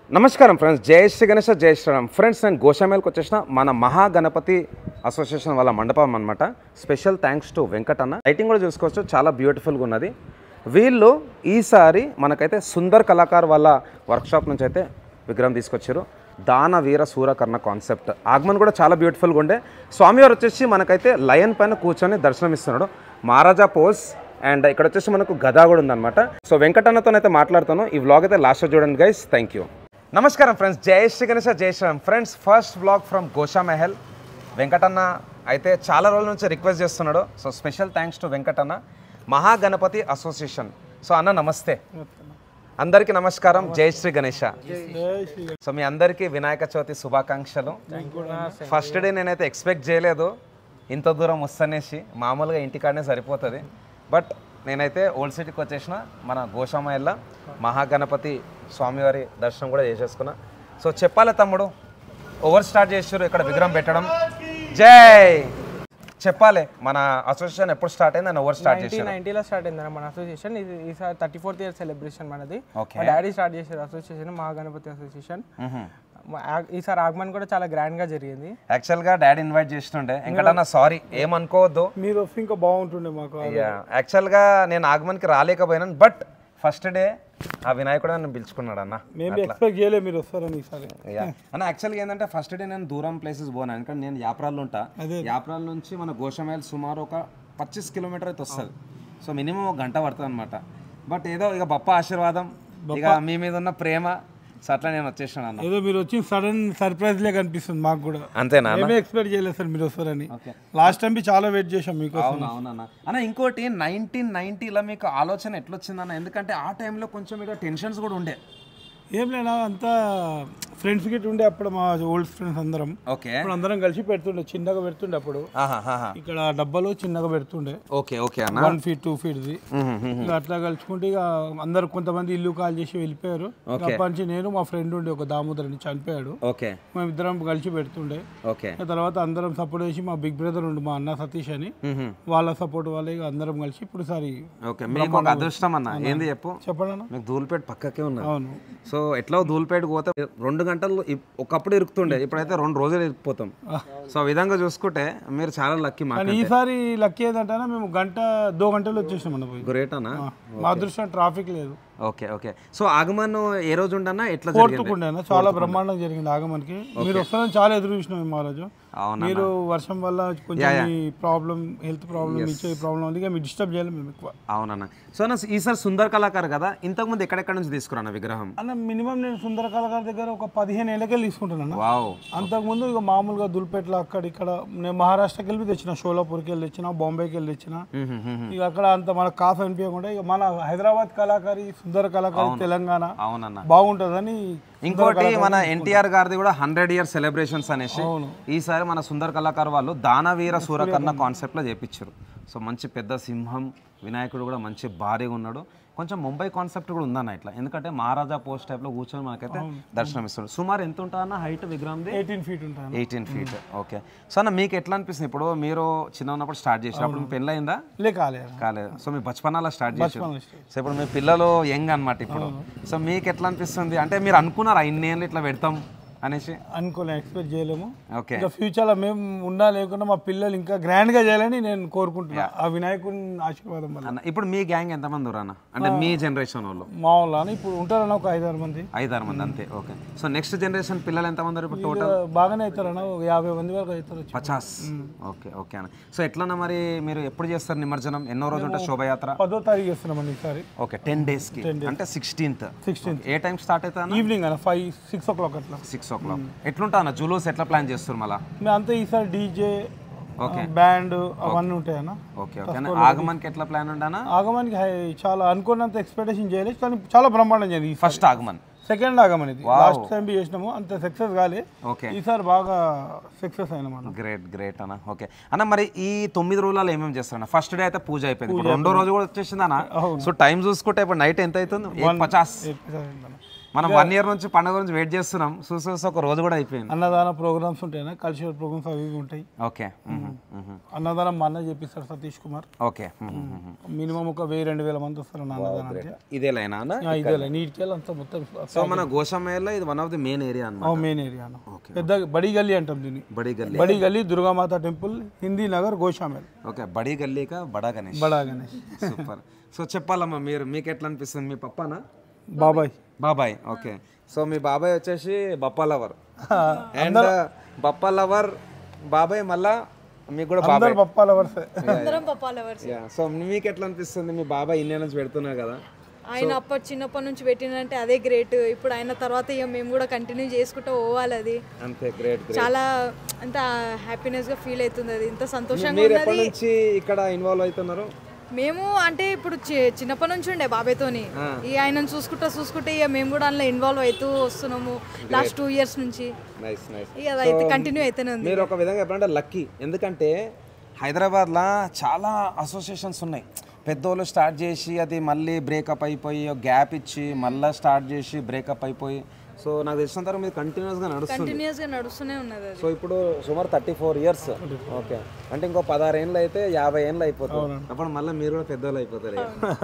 నమస్కారం ఫ్రెండ్స్ జై శ్రీ గణేష జై శ్రీరామ్ ఫ్రెండ్స్ నేను గోషామేల్కి వచ్చేసిన మన మహాగణపతి అసోసియేషన్ వాళ్ళ మండపం అనమాట special thanks to Venkatanna lighting కూడా చూసుకోవచ్చు చాలా బ్యూటిఫుల్గా ఉన్నది వీళ్ళు ఈసారి మనకైతే సుందర్ కళాకార్ వాళ్ళ వర్క్షాప్ నుంచి అయితే విగ్రహం తీసుకొచ్చారు దాన వీర సూరకర్ణ కాన్సెప్ట్ ఆగమన్ కూడా చాలా బ్యూటిఫుల్గా ఉండే స్వామివారు వచ్చేసి మనకైతే లయన్ పైన కూర్చొని దర్శనమిస్తున్నాడు మహారాజా పోస్ అండ్ ఇక్కడ వచ్చేసి మనకు గదా కూడా ఉందన్నమాట సో వెంకటన్నతో అయితే మాట్లాడుతాను ఈ వ్లాగ్ అయితే లాస్ట్ చూడండి గైస్ థ్యాంక్ యూ నమస్కారం ఫ్రెండ్స్ జై శ్రీ గణేష జై Shri Ram friends first vlog from Gosha Mahal Venkatanna అయితే చాలా రోజుల నుంచి రిక్వెస్ట్ చేస్తున్నాడు so special thanks to Venkatanna Mahaganapati association so అన్న నమస్తే అందరికీ నమస్కారం జై శ్రీ గణేష సో మీ అందరికీ వినాయక చవితి శుభాకాంక్షలు ఫస్ట్ డే నేనైతే ఎక్స్పెక్ట్ చేయలేదు ఇంత దూరం వస్తనేసి మామూలుగా ఇంటికాడనే సరిపోతుంది బట్ నేనైతే ఓల్డ్ సిటీకి వచ్చేసిన మన గోషామయ్యల మహాగణపతి స్వామివారి దర్శనం కూడా చేసేసుకున్నా సో చెప్పాలి తమ్ముడు ఓవర్ స్టార్ట్ చేసారు ఇక్కడ విగ్రహం పెట్టడం జై చెప్పాలి మన అసోసియేషన్ ఎప్పుడు స్టార్ట్ అయింది అని ఓవర్ స్టార్ట్ చేశారు నైన్టీలో స్టార్ట్ అయింది మన అసోసియేషన్ ఇది ఈసారి థర్టీ ఫోర్త్ ఇయర్ సెలబ్రేషన్ మనది Okay. మా డాడీ స్టార్ట్ చేశారు అసోసియేషన్ మహాగణపతి అసోసియేషన్ మా- ఆ- ఈసారి ఆగమన్ కూడా చాలా గ్రాండ్ గా జరిగింది యాక్చువల్గా డాడీ ఇన్వైట్ చేస్తుండే వెంకటన్న సారీ ఏమనుకోవద్దు మీరు వస్తే ఇంకా బాగుంటుండే మాకు యాక్చువల్గా నేను ఆగమన్కి రాలేకపోయినాను బట్ ఫస్ట్ డే ఆ వినాయకుడు నన్ను పిలుచుకున్నాడు అన్న మేము ఎక్స్పెక్ట్ చేయలేదు మీరు వస్తారని ఈసారి యా. అన్న యాక్చువల్గా ఏంటంటే ఫస్ట్ డే నేను దూరం ప్లేసెస్ పోనాను ఎందుకంటే నేను యాప్రాల్లో ఉంటా యాప్రాల్ నుంచి మన గోషమైల్ సుమారు ఒక పచ్చిస్ కిలోమీటర్ అయితే వస్తుంది సో మినిమం ఒక గంట పడుతుంది అనమాట బట్ ఏదో ఇక బప్ప ఆశీర్వాదం ఇక మీ మీద ఉన్న ప్రేమ సో అట్లా నేను వచ్చేసాను అన్న ఏదో మీరు వచ్చి సడన్ సర్ప్రైజ్ లే కనిపిస్తుంది మాకు కూడా అంతేనా అన్న? మేమే ఎక్స్పెక్ట్ చేయలేదు సార్ మీరు వస్తారని లాస్ట్ టైం చాలా వెయిట్ చేసాం మీకు అవును అవునన్న అన్న ఇంకోటి నైన్టీన్ నైన్టీలో మీకు ఆలోచన ఎట్లొచ్చిందన్న ఎందుకంటే ఆ టైంలో కొంచెం ఇక టెన్షన్స్ కూడా ఉండే ఏం లేనా అంతా ఫ్రెండ్స్ గిట్ ఉండే అప్పుడు మా ఓల్డ్ ఫ్రెండ్స్ అందరం ఓకే ఇప్పుడు అందరం కలిసి పెడుతుండే చిన్నగా పెడుతుండే అప్పుడు ఇక్కడ డబ్బాలో చిన్నగా పెడుతుండే ఓకే ఓకే అన్న వన్ ఫీట్ టూ ఫీట్ది ఇక అట్లా కలుసుకుంటే ఇక అందరు కొంతమంది ఇల్లు కాల్ చేసి వెళ్ళిపోయారు ఇక అప్పటి నుంచి నేను మా ఫ్రెండ్ ఉండే ఒక దామోదర్ అని చనిపోయాడు ఓకే మేము ఇద్దరం కలిసి పెడుతుండే ఓకే ఆ తర్వాత అందరం సపోర్ట్ చేసి మా బిగ్ బ్రదర్ ఉండు మా అన్న సతీష్ అని వాళ్ళ సపోర్ట్ వల్ల ఇక అందరం కలిసి ఇప్పుడు సారి ఓకే మీకు ఒక అదృష్టం అన్న ఏంది చెప్పు చెప్పండి అన్న మీకు ధూల్పేట పక్కకే ఉన్నది అవును సో ఎట్లా ధూల్పేటకు పోతే రెండు గంటలు ఇప్- ఒకప్పుడు ఇరుకుతుండే ఇప్పుడైతే రెండు రోజులు ఇరుకుపోతాం సో ఆ విధంగా చూసుకుంటే మీరు చాలా లక్కీ మా కానీ ఈసారి లక్కీ ఏంటంటే మేము గంట దో గంటలు వచ్చేసాం మన పోయి గ్రేట్ అన్న మా అదృష్టం ట్రాఫిక్ లేదు ఓకే ఓకే సో ఆగమన్ ఏ రోజు ఉండన్నా ఎట్లా జరిగింది కోర్టుకుండే చాలా బ్రహ్మాండం జరిగింది ఆగమనికి మీరు వస్తారని చాలా ఎదురు చూసినాం మేము ఆ రోజు అవునా మీరు వర్షం వల్ల కొంచెం ప్రాబ్లం హెల్త్ ప్రాబ్లం ఇచ్చే ప్రాబ్లం ఉంది ఇక మీరు డిస్టర్బ్ చేయాలి మేము ఎక్కువ అవునన్న సో అన్న ఈసారి సుందర్ కళాకారు కదా ఇంతకుముందు ఎక్కడెక్కడ నుంచి తీసుకురాన్న విగ్రహం అన్న మినిమం నేను సుందర కళాకారు దగ్గర ఒక పదిహేను ఏళ్ళకెళ్ళి తీసుకుంటాను వావ్ అంతకుముందు ఇక మామూలుగా దుల్పేటలో అక్కడ ఇక్కడ నేను మహారాష్ట్రకి వెళ్ళి తెచ్చిన షోలాపూర్కి వెళ్ళి తెచ్చిన బాంబేకి వెళ్ళి తెచ్చిన ఇక అక్కడ అంత మనకు కాఫ్ అనిపించకుండా ఇక మన హైదరాబాద్ కళాకారి సుందర కళాకారి తెలంగాణ అవునన్న బాగుంటుందని ఇంకోటి మన ఎన్టీఆర్ గారిది కూడా హండ్రెడ్ ఇయర్ సెలబ్రేషన్స్ అనేసి ఈసారి మన సుందర్ కళాకారు వాళ్ళు దానవీర సూరకర్ణ కాన్సెప్ట్లో చేపించారు సో మంచి పెద్ద సింహం వినాయకుడు కూడా మంచి భారీగా ఉన్నాడు కొంచెం ముంబై కాన్సెప్ట్ కూడా ఉందన్న ఇట్లా ఎందుకంటే మహారాజా పోస్ట్ టైప్లో కూర్చొని మనకైతే దర్శనం ఇస్తాడు సుమారు ఎంత ఉంటుందన్న హైట్ విగ్రహంది ఎయిటీన్ ఫీట్ ఉంటాను ఎయిటీన్ ఫీట్ ఓకే సో అన్న మీకు ఎట్లా అనిపిస్తుంది ఇప్పుడు మీరు చిన్న ఉన్నప్పుడు స్టార్ట్ చేసారు అప్పుడు మీ పెళ్ళయిందా లే కాలే కాలేదు సో మీ బచ్పనాలో స్టార్ట్ చేసారు సో ఇప్పుడు మీ పిల్లలు యంగ్ అన్నమాట ఇప్పుడు సో మీకు ఎట్లా అనిపిస్తుంది అంటే మీరు అనుకున్నారా ఇన్నేళ్ళు ఇట్లా పెడతాం అనేసి అనుకోలే ఎక్స్పెక్ట్ చేయలేము ఓకే ఇంకా ఫ్యూచర్లో మేము ఉన్నా లేకుండా మా పిల్లలు ఇంకా గ్రాండ్ గా చేయాలని నేను కోరుకుంటున్నా ఆ వినాయకుని ఆశీర్వాదం వల్ల అన్న ఇప్పుడు మీ గ్యాంగ్ ఎంతమంది ఉన్నారు అన్న అంటే మీ జనరేషన్ వాళ్ళు మా వాళ్ళు అని ఇప్పుడు ఉంటారన్న ఒక ఐదారు మంది ఐదారు మంది అంతే ఓకే సో నెక్స్ట్ జనరేషన్ పిల్లలు ఎంతమంది ఉన్నారు ఇప్పుడు టోటల్ ఇక బాగానే అవుతారన్న ఒక యాభై మంది వరకు అవుతారు పచాస్ ఓకే ఓకే అన్న సో ఎట్లన్నా మరి మీరు ఎప్పుడు చేస్తారు నిమజ్జనం ఎన్నో రోజు ఉంటుంది శోభయాత్ర పదో తారీఖు చేస్తున్నామండి ఈసారి ఓకే టెన్ డేస్కి అంటే సిక్స్టీన్త్ సిక్స్టీన్త్ ఏ టైం స్టార్ట్ అవుతా ఈవినింగ్ అన్న ఫైవ్ సిక్స్ ఓ క్లాక్ అట్లా సిక్స్ ఓ క్లాక్ ఎట్లుంటా అన్న జూలోస్ ఎట్లా ప్లాన్ చేస్తారు మళ్ళా మేము అంతా ఈసారి డీజే ఓకే బ్యాండ్ అవన్నీ ఉంటాయన్న ఓకే ఓకే అన్న ఆగమన్కి ఎట్లా ప్లాన్ ఉండానా ఆగమానికి హై- చాలా అనుకున్నంత ఎక్స్పెక్టేషన్ చేయలేదు కానీ చాలా బ్రహ్మాండం జరిగింది ఫస్ట్ ఆగమన్ సెకండ్ ఆగమన్ ఇది లాస్ట్ టైం చేసినాము అంత సక్సెస్ కాలే ఓకే ఈసారి బాగా సక్సెస్ అయినా మనం గ్రేట్ గ్రేట్ అన్న ఓకే అన్న మరి ఈ తొమ్మిది రోజులలో ఏమేమి చేస్తారన్న ఫస్ట్ డే అయితే పూజ అయిపోయింది ఇప్పుడు రెండో రోజు కూడా వచ్చేసింది అన్న సో టైం చూసుకుంటే ఇప్పుడు నైట్ ఎంత అవుతుంది ఏక్ పచాస్ మనం వన్ ఇయర్ నుంచి పండుగ గురించి వెయిట్ చేస్తున్నాం చూసి చూసి ఒక రోజు కూడా అయిపోయింది అన్నదాన ప్రోగ్రామ్స్ ఉంటాయి కల్చరల్ ప్రోగ్రామ్స్ అవి ఇవి ఉంటాయి ఓకే మ్మ్, మ్మ్. అన్నదానం మా అన్న చెప్పిస్తాడు సతీష్ కుమార్ ఓకే మ్మ్, మ్మ్. మినిమం ఒక వెయ్యి రెండు వేల మంది వస్తారు నా అన్నదానానికి ఇదే లైనా అన్న ఆ, ఇదే నీట్కి అంతా మొత్తం సో మన గోషమేలో ఇది one of the main area అన్నమాట మెయిన్ ఏరియా పెద్ద బడి గల్లీ అంటాం దీన్ని బడి గల్లీ బడి గల్లీ దుర్గామాత టెంపుల్ హిందీ నగర్ గోషామేల్ ఓకే బడి గల్లీకా బడా గణేష్ బడా గణేష్ సూపర్ సో చెప్పాలమ్మా మీరు మీకు ఎట్లా అనిపిస్తుంది మీ పప్పానా బాబాయ్ బాబాయ్ ఓకే సో మీ బాబాయ్ వచ్చేసి Bappa lover and Bappa lover బాబాయ్ మళ్ళా మీకు కూడా బాబాయ్ అందరు పప్పాల వరుసే అందరం పప్పాల వరుస యా సో మీకు ఎట్లా అనిపిస్తుంది మీ బాబాయ్ ఇన్ని నుంచి పెడుతున్నారు కదా ఆయన అప్పటి చిన్నప్పటి నుంచి పెట్టినంటే అదే గ్రేట్ ఇప్పుడు ఆయన తర్వాత ఇక మేము కూడా కంటిన్యూ చేసుకుంటూ పోవాలి అది అంతే గ్రేట్ చాలా అంత హ్యాపీనెస్ గా ఫీల్ అవుతుంది అది ఇంత సంతోషంగా మీరు ఎప్పటి ఉన్నది నుంచి ఇక్కడ ఇన్వాల్వ్ అవుతున్నారు మేము అంటే ఇప్పుడు చి- చిన్నప్పటి నుంచి ఉండే బాబాయ్తోని ఇక ఆయనను చూసుకుంటా చూసుకుంటే ఇక మేము కూడా అందులో ఇన్వాల్వ్ అవుతూ వస్తున్నాము లాస్ట్ టూ ఇయర్స్ నుంచి నైస్ నైస్ ఇక అది అయితే కంటిన్యూ అయితేనే ఉంది మీరు ఒక విధంగా చెప్పాలంటే లక్కీ ఎందుకంటే హైదరాబాద్లో చాలా అసోసియేషన్స్ ఉన్నాయి పెద్దోళ్ళు స్టార్ట్ చేసి అది మళ్ళీ బ్రేకప్ అయిపోయి గ్యాప్ ఇచ్చి మళ్ళీ స్టార్ట్ చేసి బ్రేకప్ అయిపోయి సో నాకు తెలిసినంత వరకు మీరు కంటిన్యూస్గా నడుస్తుంది కంటిన్యూస్ గా నడుస్తూనే ఉన్నది అది సో ఇప్పుడు సుమారు థర్టీ ఫోర్ ఇయర్స్ ఓకే అంటే ఇంకో పదహారు ఏళ్ళు అయితే యాభై ఏళ్ళు అయిపోతుంది అప్పుడు మళ్ళీ మీరు కూడా పెద్దోళ్ళు అయిపోతారు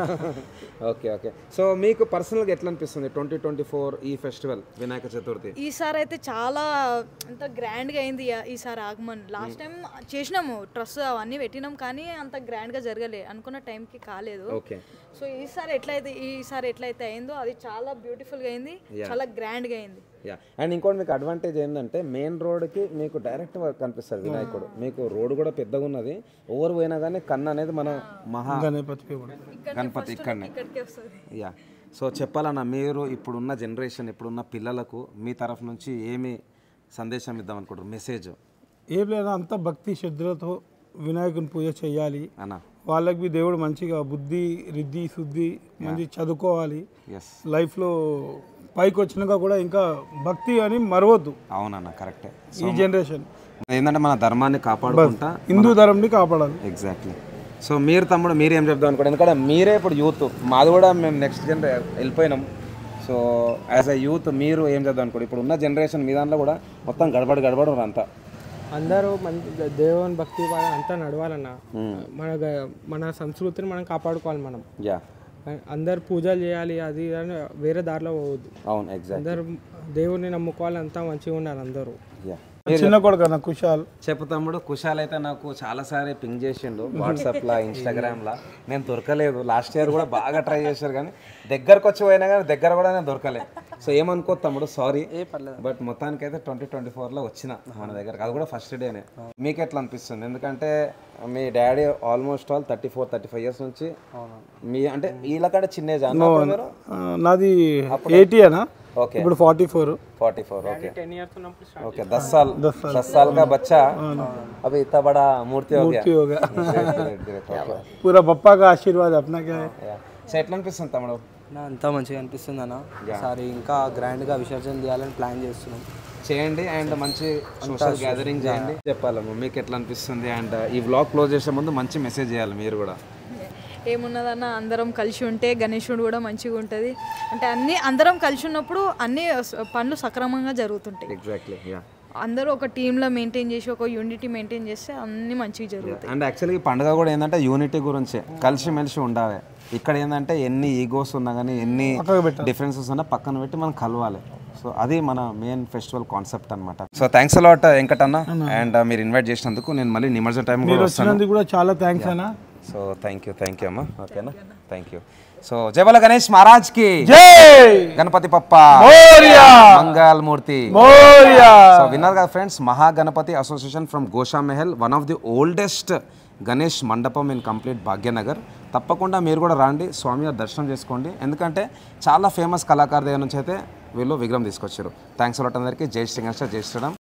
ఓకే ఓకే సో మీకు పర్సనల్గా ఎట్లా అనిపిస్తుంది ట్వంటీ ట్వంటీ ఫోర్ ఈ ఫెస్టివల్ వినాయక చతుర్థి ఈసారి అయితే చాలా అంత గ్రాండ్గా అయింది ఈ- ఈసారి ఆగమన్ లాస్ట్ టైం చేసినాము ట్రస్ అవన్నీ పెట్టినాం కానీ అంత గ్రాండ్గా జరగలే అనుకున్న టైంకి కాలేదు ఓకే సో ఈసారి ఎట్లయితే ఈసారి ఎట్లయితే అయిందో అది చాలా బ్యూటిఫుల్గా అయింది చాలా గ్రాండ్గా అయింది యా అండ్ ఇంకోటి మీకు అడ్వాంటేజ్ ఏంటంటే మెయిన్ రోడ్కి మీకు డైరెక్ట్ కనిపిస్తుంది వినాయకుడు మీకు రోడ్ కూడా పెద్దగా ఉన్నది ఓవర్ పోయినా కానీ కన్ను అనేది మన మహా గణపతి కూడా గణపతి ఇక్కడనే ఇక్కడికే వస్తుంది యా సో చెప్పాలన్నా మీరు ఇప్పుడున్న జనరేషన్ ఇప్పుడున్న పిల్లలకు మీ తరఫు నుంచి ఏమి సందేశం ఇద్దాం అనుకుంటారు మెసేజ్ ఏం లేదా అంత భక్తి శ్రద్ధలతో వినాయకుని పూజ చేయాలి అన్న వాళ్ళకి బి దేవుడు మంచిగా బుద్ధి రిద్ధి శుద్ధి మంచి చదువుకోవాలి ఎస్ లైఫ్లో పైకి వచ్చినాక కూడా ఇంకా భక్తి అని మరవద్దు అవునన్న కరెక్టే ఈ జనరేషన్ ఏంటంటే మన ధర్మాన్ని కాపాడుకుంటా హిందూ ధర్మంని కాపాడాలి ఎగ్జాక్ట్లీ సో మీరు తమ్ముడు మీరు ఏం చెప్దాం అనుకోండి ఎందుకంటే మీరే ఇప్పుడు యూత్ మాది కూడా మేము నెక్స్ట్ జనరే వెళ్ళిపోయినాం సో యాజ్ అ యూత్ మీరు ఏం చేద్దాం అనుకోండి ఇప్పుడు ఉన్న జనరేషన్ మీ దాంట్లో కూడా మొత్తం గడబడి గడబడి ఉన్నారు అంతా అందరూ మంచి దేవుని భక్తి పడ అంతా నడవాలన్న మన గ- మన సంస్కృతిని మనం కాపాడుకోవాలి మనం యా అందరు పూజలు చేయాలి అది ఇది అని వేరే దారిలో పోవద్దు అవును ఎగ్జాక్ట్ అందరు దేవుడిని నమ్ముకోవాలి అంతా మంచిగా ఉండాలి అందరూ యా చిన్న కొడుకు అన్న కుషాల్ చెప్పు తమ్ముడు కుషాల్ అయితే నాకు చాలాసారి పింగ్ చేసిండు వాట్సాప్లో ఇన్స్టాగ్రామ్లో నేను దొరకలేదు లాస్ట్ ఇయర్ కూడా బాగా ట్రై చేశారు కానీ దగ్గరకు వచ్చి పోయినా కానీ దగ్గర కూడా నేను దొరకలేదు సో ఏమనుకో తమ్ముడు సారీ బట్ మొత్తానికి అయితే ట్వంటీ ట్వంటీ ఫోర్లో వచ్చిన మన దగ్గరకు అది కూడా ఫస్ట్ డేనే మీకు ఎట్లా అనిపిస్తుంది ఎందుకంటే మీ daddy almost all thirty four thirty five years నుంచి మీ అంటే వీళ్ళకంటే చిన్న ఏజ్ అన్న మీరు ఆ, నాది ఎయిటీ అనా ఓకే ఇప్పుడు forty four forty four okay ten years ఉన్నప్పుడు start ओके दस साल दस साल का बच्चा अभी इतना बड़ा मूर्ति हो गया हो गया Great, great, great. Okay. पूरा पप्पा का आशीर्वाद अपना क्या है Yeah. సో ఎట్లా అనిపిస్తుంది తమ్ముడు నా అంతా మంచిగా అనిపిస్తుంది అన్న ఈసారి ఇంకా గ్రాండ్గా విసర్జన చేయాలని ప్లాన్ చేస్తున్నాం చేయండి అండ్ మంచి సోషల్ గ్యాదరింగ్ చేయండి చెప్పాలమ్మ మీకు ఎట్లా అనిపిస్తుంది అండ్ ఈ వ్లాగ్ క్లోజ్ చేసే ముందు మంచి మెసేజ్ చేయాలి మీరు కూడా ఏమున్నదన్న అందరం కలిసి ఉంటే గణేశుడు కూడా మంచిగా ఉంటుంది అంటే అన్ని అందరం కలిసి ఉన్నప్పుడు అన్ని స- పనులు సక్రమంగా జరుగుతుంటాయి ఎగ్జాక్ట్లీ యా అందరూ ఒక టీంలో మెయింటైన్ చేసి ఒక యూనిటీ మెయింటైన్ చేస్తే అన్ని మంచిగా జరుగుతాయి అండ్ యాక్చువల్గా ఈ పండుగ కూడా ఏంటంటే యూనిటీ గురించే కలిసిమెలిసి ఉండాలి ఇక్కడ ఏంటంటే ఎన్ని ఈగోస్ ఉన్నా కానీ ఎన్ని డిఫరెన్సెస్ ఉన్నా పక్కన పెట్టి మనం కలవాలి సో అది మన మెయిన్ ఫెస్టివల్ కాన్సెప్ట్ అనమాట so thanks a lot Venkatanna and మీరు ఇన్వైట్ చేసినందుకు నేను మళ్ళీ నిమజ్జన టైం కూడా వస్తాను వచ్చినందుకు కూడా చాలా థ్యాంక్స్ అన్న so thank you thank you అమ్మా ఓకేనా థ్యాంక్ యూ సో జయబల గణేష్ మహారాజ్ కి జై గణపతి పప్ప మోరియా మంగళ మూర్తి మోరియా సో విన్నారు కదా friends Mahaganapati association from Gosha Mahal one of the oldest Ganesh మండపం ఇన్ కంప్లీట్ భాగ్యనగర్ తప్పకుండా మీరు కూడా రండి స్వామివారి దర్శనం చేసుకోండి ఎందుకంటే చాలా ఫేమస్ కళాకారు దగ్గర నుంచి అయితే వీళ్ళు విగ్రహం తీసుకొచ్చారు థ్యాంక్స్ అలాట్ అందరికీ జై శ్రీ గణేష్ జై శ్రీరామ్